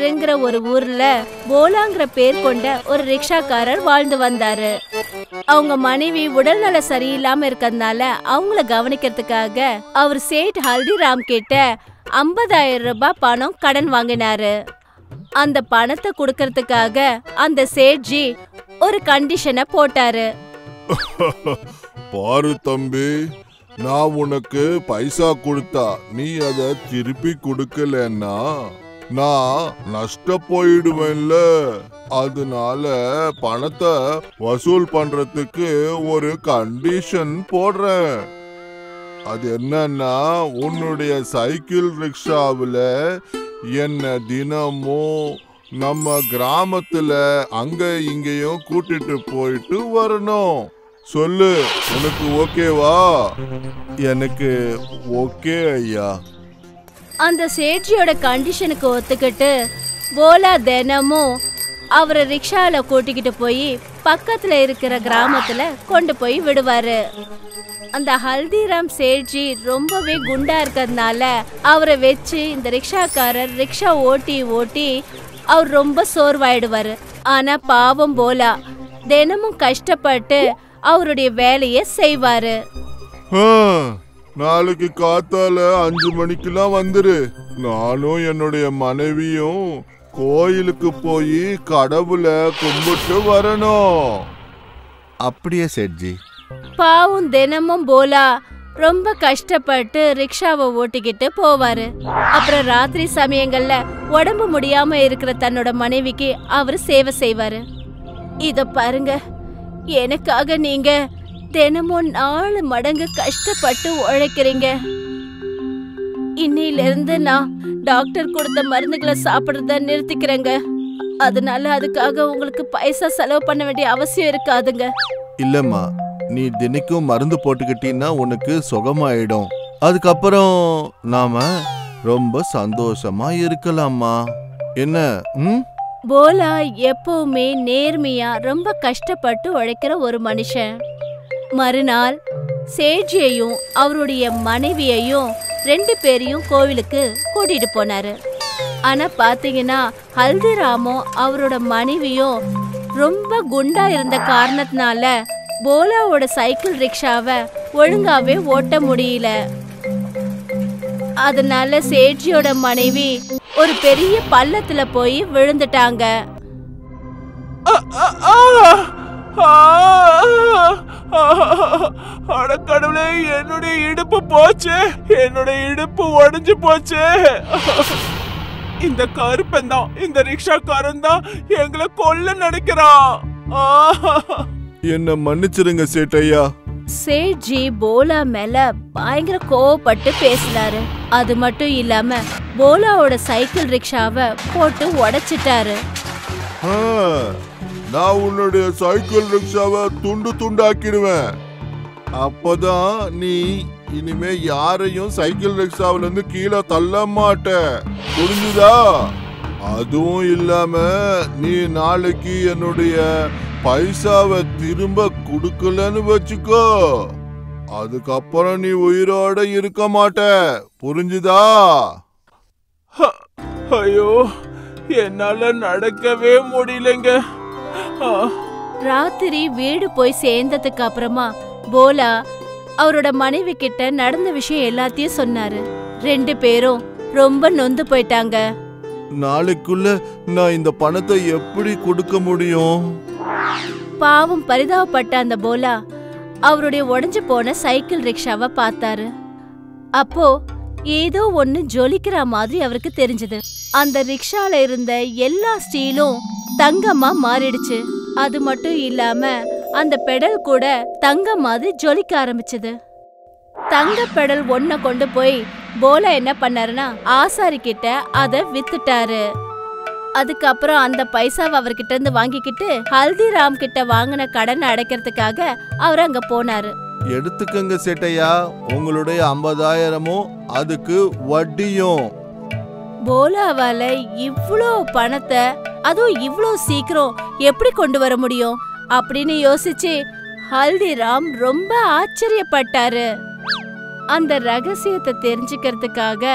நகருங்கிற ஒரு ஊர்ல போலாங்கிற பேர் கொண்ட ஒரு ரிக்ஷாக்காரர் வாழ்ந்து வந்தாரு அவங்க மனைவி உடல்நல சரியில்லாம இருக்கறதுனால அவங்கள கவனிக்கிறதுக்காக அவர் சேட் ஹல்திராம் கிட்ட ஐம்பதாயிரம் ரூபாய் பணம் கடன் வாங்கினாரு அந்த பணத்தை கொடுக்கறதுக்காக அந்த சேட்ஜி ஒரு கண்டிஷனை போட்டாரு பாரு தம்பி நான் உனக்கு பைசா கொடுத்தா நீ அத திருப்பி கொடுக்கலன்னா நான் நஷ்ட போயிடுவேன்ல அதனால பணத்தை வசூல் பண்றதுக்கு ஒரு கண்டிஷன் போடுறேன் அது என்னன்னா உன்னுடைய சைக்கிள் ரிக்ஷாவில் என்ன தினமும் நம்ம கிராமத்துல அங்க இங்கேயும் கூட்டிட்டு போயிட்டு வரணும் சொல்லு உனக்கு ஓகேவா எனக்கு ஓகே ஐயா அந்த சேட்ஜியோட கண்டிஷனுக்கு ஒத்துக்கிட்டு போலா தினமும் அவரை ரிக்ஷால கூட்டிக்கிட்டு போய் பக்கத்துல இருக்கிற கிராமத்துல கொண்டு போய் விடுவாரு அந்த ஹல்திராம் சேட்ஜி ரொம்பவே குண்டா இருக்கிறதுனால அவரை வச்சு இந்த ரிக்ஷாக்காரர் ரிக்ஷா ஓட்டி ஓட்டி அவர் ரொம்ப சோர்வாயிடுவாரு ஆனா பாவம் போலா தினமும் கஷ்டப்பட்டு அவருடைய வேலையை செய்வாரு ஆ, நாளைக்கு காத்தால அஞ்சு மணிக்கெல்லாம் வந்துரு நானும் என்னுடைய மனைவியும் கோயிலுக்கு போய் கடவுளை கும்பிட்டு வரணும் அப்படியே சேட்ஜி பாவம் தினமும் போலா ரொம்ப கஷ்டப்பட்டு ரிக்ஷாவை ஓட்டிக்கிட்டு போவாரு அப்புறம் ராத்திரி சமயங்கள்ல உடம்பு முடியாம இருக்கிற தன்னோட மனைவிக்கு அவர் சேவை செய்வாரு இத பாருங்க எனக்காக நீங்க தினமும் நாலு மடங்கு கஷ்டப்பட்டு உழைக்கிறீங்க இன்னையில இருந்து நான் டாக்டர் கொடுத்த மருந்துகளை சாப்பிடுறத நிறுத்திக்கிறேங்க அதனால அதுக்காக உங்களுக்கு பைசா செலவு பண்ண வேண்டிய அவசியம் இருக்காதுங்க இல்லம்மா நீ தினைக்கும் மருந்து போட்டுக்கிட்டீன்னா உனக்கு சுகமாயிடும் அதுக்கப்புறம் நாம ரொம்ப சந்தோஷமா இருக்கலாம்மா என்ன ம் போலா எப்பவுமே நேர்மையா ரொம்ப கஷ்டப்பட்டு உழைக்கிற ஒரு மனுஷன் மறுநாள் சேட்ஜியையும் அவருடைய மனைவியையும் ரெண்டு பேரையும் கோவிலுக்கு கூட்டிட்டு போனாரு ஆனா பாத்தீங்கன்னா ஹல்திராமும் அவரோட மனைவியும் ரொம்ப குண்டா இருந்த காரணத்தினால போலாவோட சைக்கிள் ரிக்ஷாவை ஒழுங்காவே ஓட்ட முடியல அதனால சேட்ஜியோட மனைவி ஒரு பெரிய பள்ளத்துல போய் விழுந்துட்டாங்க அட கடவுளே என்னுடைய இடுப்பு போச்சு என்னுடைய இடுப்பு உடைஞ்சு போச்சு இந்த கருப்பன் தான் இந்த ரிக்ஷாக்காரன் தான் எங்களை கொல்ல நினைக்கிறான் ஆ! என்ன மன்னிச்சிருங்க சேட்டையா சேட்ஜி போலா மேல பயங்கர கோவப்பட்டு பேசினாரு அது மட்டும் இல்லாம போலாவோட சைக்கிள் ரிக்ஷாவை போட்டு உடைச்சிட்டாரு ஆ, நான் உன்னுடைய சைக்கிள் ரிக்ஷாவை துண்டு துண்டாக்கிடுவேன் அப்பதான் நீ இனிமே யாரையும் சைக்கிள் ரிக்ஷாவில இருந்து கீழே தள்ள மாட்ட புரிஞ்சுதா அதுவும் இல்லாம நீ நாளைக்கு என்னுடைய பைசாவை திரும்ப கொடுக்கலன்னு வச்சுக்கோ அதுக்கப்புறம் நீ உயிரோட இருக்க மாட்ட புரிஞ்சுதா ஐயோ என்னால நடக்கவே முடியலங்க ஆ, ராத்திரி வீடு போய் சேர்ந்ததுக்கு அப்புறமா போலா அவரோட மனைவி கிட்ட நடந்த விஷயம் எல்லாத்தையும் சொன்னாரு ரெண்டு பேரும் ரொம்ப நொந்து போயிட்டாங்க நாளைக்குள்ள நான் இந்த பணத்தை எப்படி கொடுக்க முடியும் பாவம் பரிதாபப்பட்ட அந்த போலா அவருடைய உடைஞ்சு போன சைக்கிள் ரிக்ஷாவை பார்த்தாரு அப்போ ஏதோ ஒன்னு ஜொலிக்கிற மாதிரி அவருக்கு தெரிஞ்சது அந்த ரிக்ஷால இருந்த எல்லா ஸ்டீலும் தங்கமா மாறிடுச்சு அது மட்டும் இல்லாம அந்த பெடல் கூட தங்கம் மாதிரி ஜொலிக்க ஆரம்பிச்சது தங்க பெடல் ஒன்ன கொண்டு போய் போலா என்ன பண்ணாருன்னா ஆசாரி கிட்ட அத வித்துட்டாரு அதுக்கப்புறம் அந்த பைசாவை அவர்கிட்ட இருந்து வாங்கிக்கிட்டு ஹல்திராம் கிட்ட வாங்கின கடனை அடைக்கிறதுக்காக அவர் அங்க போனாரு எடுத்துக்கங்க சேட்டையா உங்களுடைய ஐம்பதாயிரமும் அதுக்கு வட்டியும் போலாவால இவ்ளோ பணத்தை அதுவும் இவ்ளோ சீக்கிரம் எப்படி கொண்டு வர முடியும் அப்படின்னு யோசிச்சு ஹல்திராம் ரொம்ப ஆச்சரியப்பட்டாரு அந்த ரகசியத்தை தெரிஞ்சுக்கிறதுக்காக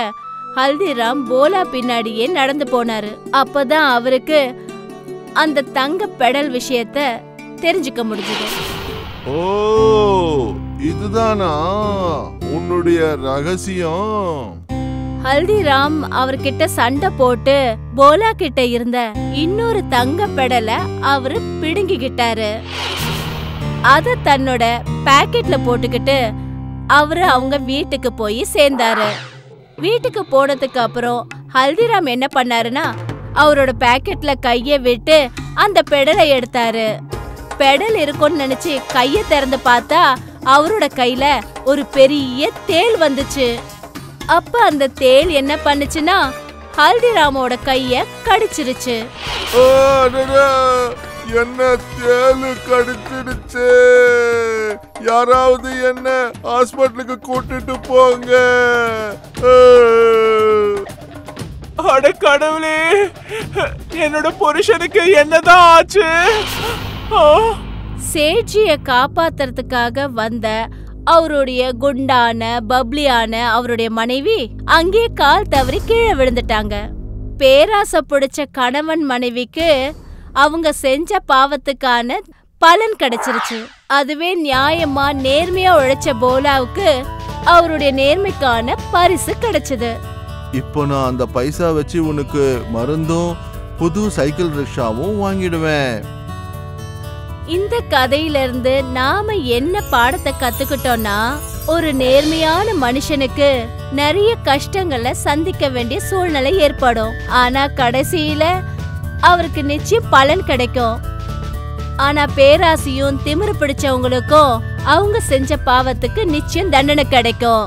ஹல்திராம் போலா பின்னாடியே நடந்து போனாரு அப்பதான் அவருக்கு அந்த தங்க பெடல் விஷயத்த தெரிஞ்சுக்க முடிஞ்சது ஓ இதுதானா உன்னுடைய ரகசியம் ஹல்திராம் அவர்கிட்ட சண்டை போட்டு போலா கிட்ட இருந்த இன்னொரு தங்க பெடலை அவரு பிடுங்கிக்கிட்டாரு அத தன்னோட பாக்கெட்ல போட்டுக்கிட்டு அவரு அவங்க வீட்டுக்கு போய் சேர்ந்தாரு வீட்டுக்கு போனதுக்கு அப்புறம் ஹல்திராம் என்ன பண்ணாருன்னா அவரோட பாக்கெட்ல கைய விட்டு அந்த பெடலை எடுத்தாரு பெடல் இருக்கும்னு நினைச்சு கைய திறந்து பார்த்தா அவரோட கையில ஒரு பெரிய தேள் வந்துச்சு அப்ப அந்த தேள் என்ன பண்ணுச்சுன்னா ஹல்திராமோட கைய கடிச்சிருச்சு ஆ, அடடா, என்ன தேளு கடிச்சிடுச்சு யாராவது என்ன ஹாஸ்பிட்டலுக்கு கூட்டிட்டு போங்க ஆ. அட கடவுளே என்னோட புருஷனுக்கு என்னதான் ஆச்சு ஆ, சேட்ஜிய காப்பாத்துறதுக்காக வந்த அவருடைய குண்டான பப்ளியான அவருடைய மனைவி அங்கே கால் தவறி கீழே விழுந்துட்டாங்க பேராசை பிடிச்ச கணவன் மனைவிக்கு அவங்க செஞ்ச பாவத்துக்கான பலன் கிடைச்சிருச்சு அதுவே நியாயமா நேர்மையா உழைச்ச போலாவுக்கு அவருடைய நேர்மைக்கான பரிசு கிடைச்சது இப்போ நான் அந்த பைசா வச்சு உனக்கு மருந்தும் புது சைக்கிள் ரிக்ஷாவும் வாங்கிடுவேன் இந்த கதையில இருந்து நாம என்ன பாடத்தை கத்துக்கிட்டோம்னா ஒரு நேர்மையான மனுஷனுக்கு நிறைய கஷ்டங்களை சந்திக்க வேண்டிய சூழ்நிலை ஏற்படும் ஆனா கடைசியில அவருக்கு நிச்சயம் பலன் கிடைக்கும் ஆனா பேராசையும் திமிரு பிடிச்சவங்களுக்கும் அவங்க செஞ்ச பாவத்துக்கு நிச்சயம் தண்டனை கிடைக்கும்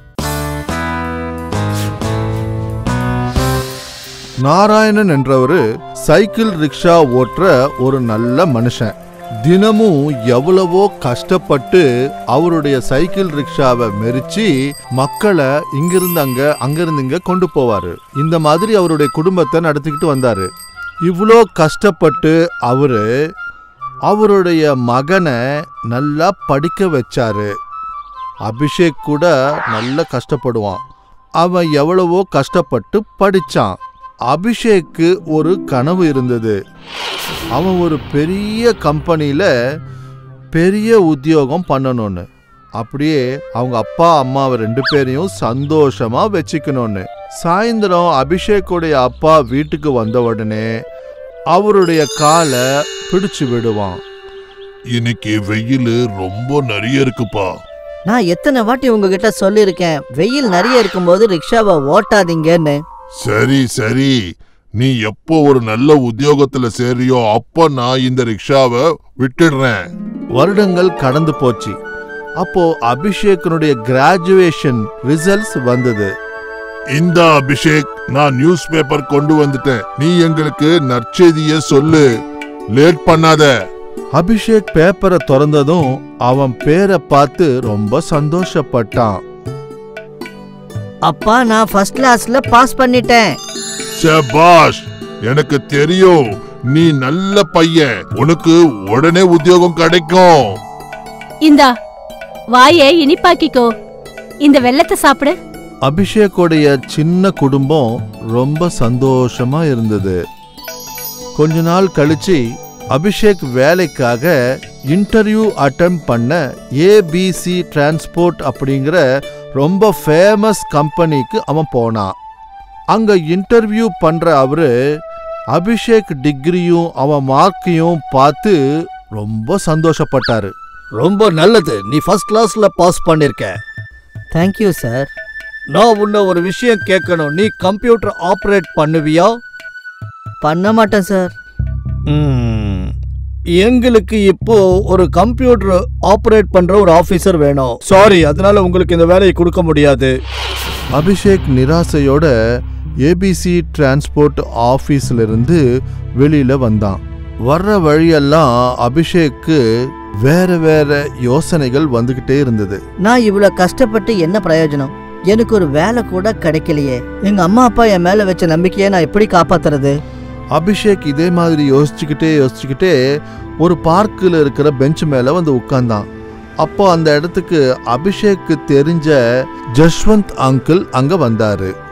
நாராயணன் என்றவரு சைக்கிள் ரிக்ஷா ஓட்டுற ஒரு நல்ல மனுஷன் தினமும் எவ்வளவோ கஷ்டப்பட்டு அவருடைய சைக்கிள் ரிக்ஷாவை மெரிச்சு மக்களை இங்கிருந்து அங்க அங்கிருந்து இங்க கொண்டு போவாரு இந்த மாதிரி அவருடைய குடும்பத்தை நடத்திக்கிட்டு வந்தாரு இவ்வளோ கஷ்டப்பட்டு அவரு அவருடைய மகனை நல்லா படிக்க வச்சாரு அபிஷேக் கூட நல்ல கஷ்டப்படுவான் அவன் எவ்வளவோ கஷ்டப்பட்டு படிச்சான் அபிஷேக்கு ஒரு கனவு இருந்தது அவன் ஒரு பெரிய கம்பெனியில பெரிய உத்தியோகம் பண்ணணும்னு அப்படியே அவங்க அப்பா அம்மாவை ரெண்டு பேரையும் சந்தோஷமா வச்சுக்கணும்னு சாயந்தரம் அபிஷேக்குடைய அப்பா வீட்டுக்கு வந்த உடனே அவருடைய காலை பிடிச்சு விடுவான் இன்னைக்கு வெயில் ரொம்ப நிறைய இருக்குப்பா நான் எத்தனை வாட்டி உங்ககிட்ட சொல்லியிருக்கேன் வெயில் நிறைய இருக்கும்போது ரிக்ஷாவை ஓட்டாதீங்கன்னு சரி சரி நீ எப்போ ஒரு நல்ல உத்தியோகத்துல சேரியோ அப்ப நான் இந்த ரிக்ஷாவை விட்டுடுறேன் வருடங்கள் கடந்து போச்சு அப்போ அபிஷேக்கனுடைய கிராஜுவேஷன் ரிசல்ட்ஸ் வந்தது இந்த அபிஷேக் நான் நியூஸ் பேப்பர் கொண்டு வந்துட்டேன் நீ எங்களுக்கு நற்செய்திய சொல்லு லேட் பண்ணாத அபிஷேக் பேப்பரை திறந்ததும் அவன் பேரை பார்த்து ரொம்ப சந்தோஷப்பட்டான் அப்பா நான் ஃபர்ஸ்ட் கிளாஸ்ல பாஸ் பண்ணிட்டேன் சபாஷ் எனக்கு தெரியும் நீ நல்ல பையன் உனக்கு உடனே உத்தியோகம் கிடைக்கும் இந்தா வாயை இனிப்பாக்கிக்கோ இந்த வெள்ளத்தை சாப்பிடு அபிஷேக்கோடைய சின்ன குடும்பம் ரொம்ப சந்தோஷமா இருந்தது கொஞ்ச நாள் கழிச்சு அபிஷேக் வேலைக்காக இன்டர்வியூ அட்டன் பண்ண ஏபிசி டிரான்ஸ்போர்ட் அப்படிங்கிற ரொம்ப ஃபேமஸ் கம்பெனிக்கு அவன் போனான் அங்க இன்டர்வியூ பண்ற அவரு அபிஷேக் டிகிரியும் அவன் மார்க்கையும் பார்த்து ரொம்ப சந்தோஷப்பட்டாரு ரொம்ப நல்லது நீ ஃபர்ஸ்ட் கிளாஸ்ல பாஸ் பண்ணிருக்க தேங்க்யூ சார் நான் உன்னை ஒரு விஷயம் கேட்கணும் நீ கம்ப்யூட்டர் ஆப்ரேட் பண்ணுவியா பண்ண மாட்டேன் சார் ம், எங்களுக்கு இப்போ ஒரு கம்ப்யூட்டர் ஆப்ரேட் பண்ற ஒரு ஆபீசர் வேணும் சாரி அதனால உங்களுக்கு இந்த வேலையை கொடுக்க முடியாது அபிஷேக் நிராசையோட ஏபிசி டிரான்ஸ்போர்ட் ஆஃபீஸ்ல இருந்து வெளியில வந்தான் வர்ற வழியெல்லாம் அபிஷேக்கு வேற வேற யோசனைகள் வந்துகிட்டே இருந்தது நான் இவ்வளவு கஷ்டப்பட்டு என்ன பிரயோஜனம் எனக்கு ஒரு வேலை கூட கிடைக்கலையே எங்க அம்மா அப்பா என் மேல வச்ச நம்பிக்கையை நான் எப்படி காப்பாத்துறது அபிஷேக் இதே மாதிரி யோசிச்சுக்கிட்டே யோசிச்சுக்கிட்டே ஒரு பார்க்கில் இருக்கிற பெஞ்ச் மேல வந்து உட்கார்ந்தான் அப்போ அந்த இடத்துக்கு அபிஷேக்கு தெரிஞ்ச ஜஷ்வந்த் அங்கிள் அங்க வந்தாரு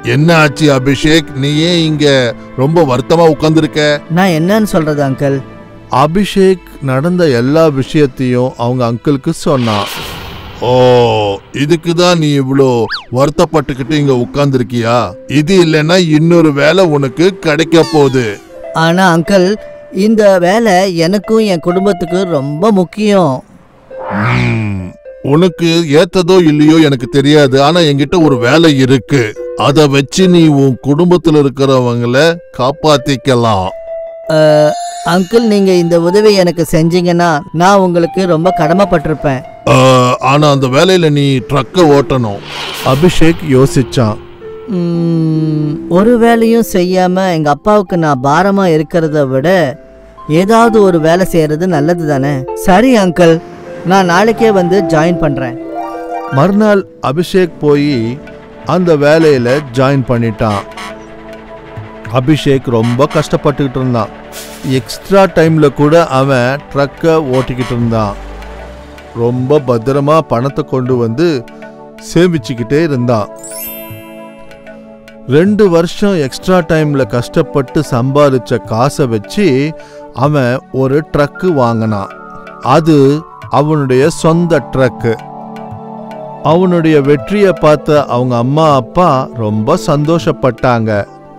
என்ன ஆச்சு அபிஷேக் நீ ஏன் இங்க ரொம்ப வருத்தமா உட்கார்ந்திருக்க நான் என்னன்னு சொல்றது அங்கிள் அபிஷேக் நடந்த எல்லா விஷயத்தையும் அவங்க அங்கிளுக்கு சொன்னான் ஓ இதுக்கு தான் நீ இவ்வளோ வருத்தப்பட்டுக்கிட்டு இங்க உட்கார்ந்திருக்கியா இது இல்லைன்னா இன்னொரு வேலை உனக்கு கிடைக்க போகுது ஆனா அங்கிள் இந்த வேலை எனக்கும் என் குடும்பத்துக்கும் ரொம்ப முக்கியம் ம், உனக்கு ஏத்ததோ இல்லையோ எனக்கு தெரியாது ஆனா என்கிட்ட ஒரு வேலை இருக்கு அத வச்சு நீ உன் குடும்பத்துல இருக்கிறவங்கள காப்பாத்திக்கலாம் அஹ், அங்கிள் நீங்க இந்த உதவி எனக்கு செஞ்சீங்கன்னா நான் உங்களுக்கு ரொம்ப கடமைப்பட்டிருப்பேன் ஆ, ஆனா அந்த வேலையில நீ ட்ரக்க ஓட்டணும் அபிஷேக் யோசிச்சான் ம், ஒரு வேலையும் செய்யாம எங்க அப்பாவுக்கு நான் பாரமா இருக்கிறத விட ஏதாவது ஒரு வேலை செய்யறது நல்லது தானே சரி அங்கிள் நான் நாளைக்கே வந்து ஜாயின் பண்றேன் மறுநாள் அபிஷேக் போய் அந்த வேலையில ஜாயின் பண்ணிட்டான் அபிஷேக் ரொம்ப கஷ்டப்பட்டுக்கிட்டு இருந்தான் எக்ஸ்ட்ரா டைம்ல கூட அவன் ட்ரக்கை ஓட்டிக்கிட்டு இருந்தான் ரொம்ப பத்திரமா பணத்தை கொண்டு வந்து சேமிச்சுக்கிட்டே இருந்தான் ரெண்டு வருஷம் எக்ஸ்ட்ரா டைம்ல கஷ்டப்பட்டு சம்பாதிச்ச காசை வச்சு அவன் ஒரு ட்ரக்கு வாங்கினான் அது அவனுடைய சொந்த ட்ரக்கு அவனுடைய வெற்றியை பார்த்த அவங்க அம்மா அப்பா ரொம்ப சந்தோஷப்பட்டாங்க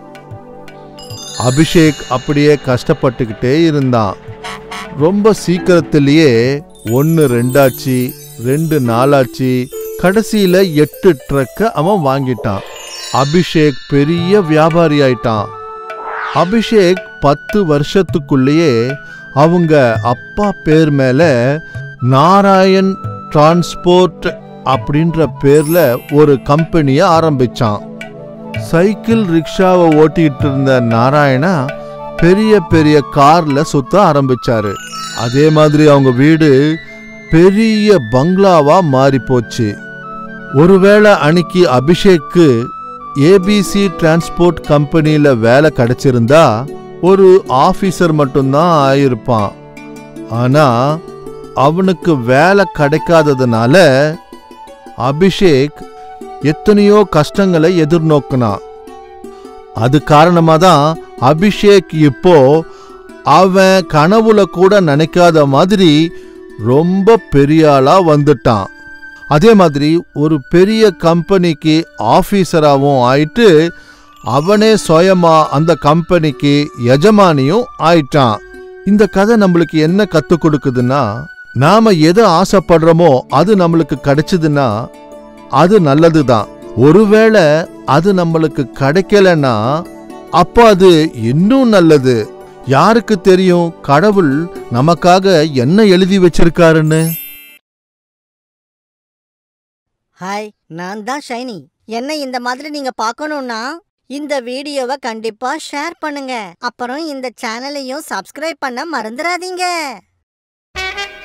அபிஷேக் அப்படியே கஷ்டப்பட்டுக்கிட்டே இருந்தான் ரொம்ப சீக்கிரத்திலேயே ஒன்று ரெண்டாச்சு ரெண்டு நாளாச்சு கடைசியில எட்டு ட்ரக்க அவன் வாங்கிட்டான் அபிஷேக் பெரிய வியாபாரி ஆயிட்டான் அபிஷேக் பத்து வருஷத்துக்குள்ளேயே அவங்க அப்பா பேர் மேல நாராயண் டிரான்ஸ்போர்ட் அப்படின்ற பேர்ல ஒரு கம்பெனியை ஆரம்பிச்சான் சைக்கிள் ரிக்ஷாவை ஓட்டிட்டு இருந்த நாராயணா பெரிய பெரிய கார்ல சுத்த ஆரம்பிச்சாரு அதே மாதிரி அவங்க வீடு பெரிய பங்களாவா மாறி போச்சு ஒருவேளை அன்னைக்கு அபிஷேக்கு ஏபிசி டிரான்ஸ்போர்ட் கம்பெனியில வேலை கிடைச்சிருந்தா ஒரு ஆபீசர் மட்டும்தான் ஆயிருப்பான் ஆனா அவனுக்கு வேலை கிடைக்காததுனால அபிஷேக் எத்தனையோ கஷ்டங்களை எதிர்நோக்கினான் அது காரணமா தான் அபிஷேக் இப்போ அவன் கனவுல கூட நினைக்காத மாதிரி ரொம்ப பெரிய ஆளா வந்துட்டான் அதே மாதிரி ஒரு பெரிய கம்பெனிக்கு ஆபீசராகவும் ஆயிட்டு அவனே சுயமா அந்த கம்பெனிக்கு எஜமானியும் ஆயிட்டான் இந்த கதை நம்மளுக்கு என்ன கத்து கொடுக்குதுன்னா நாம எதை ஆசைப்படுறோமோ அது நம்மளுக்கு கிடைச்சதுன்னா அது நல்லதுதான் ஒருவேளை அது நம்மளுக்கு கிடைக்கலன்னா அப்ப அது இன்னும் நல்லது யாருக்கு தெரியும் கடவுள் நமக்காக என்ன எழுதி வச்சிருக்காருன்னு ஹாய் நான் தான் ஷைனி என்ன இந்த மாதிரி நீங்க பார்க்கணும்னா இந்த வீடியோவை கண்டிப்பா ஷேர் பண்ணுங்க அப்புறம் இந்த சேனலையும் சப்ஸ்கிரைப் பண்ண மறந்துடாதீங்க